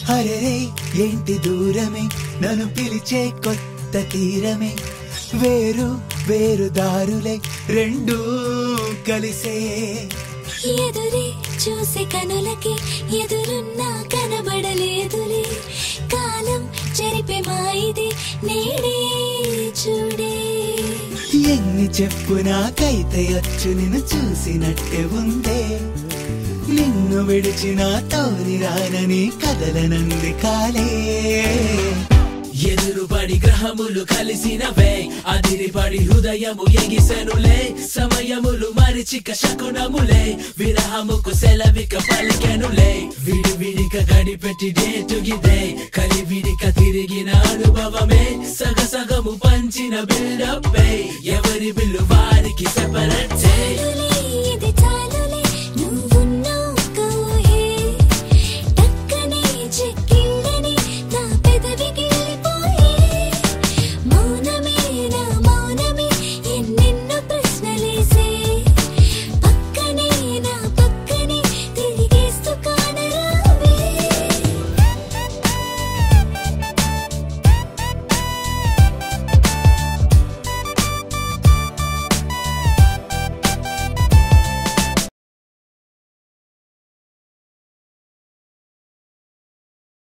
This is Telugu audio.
అరే ఏంటి దూరమే నన్ను పిలిచే కొత్త తీరమే వేరు వేరు దారులే రెండూ కలిసే ఎదురే చూసే కనులకి ఎదురున్నా కనబడలేదులే కాలం చెరిపే మాయిది నేడే చూడే ఎన్ని చెప్పు నాకైతే అచ్చు నిన్ను చూసినట్టే ఉందే నిన్ను విడిచిన తోని రానని కదలనంది కాలే ఎదురుపడి గ్రహములు కలిసినవే అదిరిపడి హృదయము ఎగిసెనులే సమయములు మరిచిక శకునములే విరహముకు సెలవిక పలికెనులే విడి విడిక గడిపెట్టి డేటుగిదే కలివిడిక తిరిగిన అనుభవమే సగ సగము పంచిన బిల్డప్ ఎవరి బిల్లు వారికి సెపరేట్ చాలులే ఇది చాలు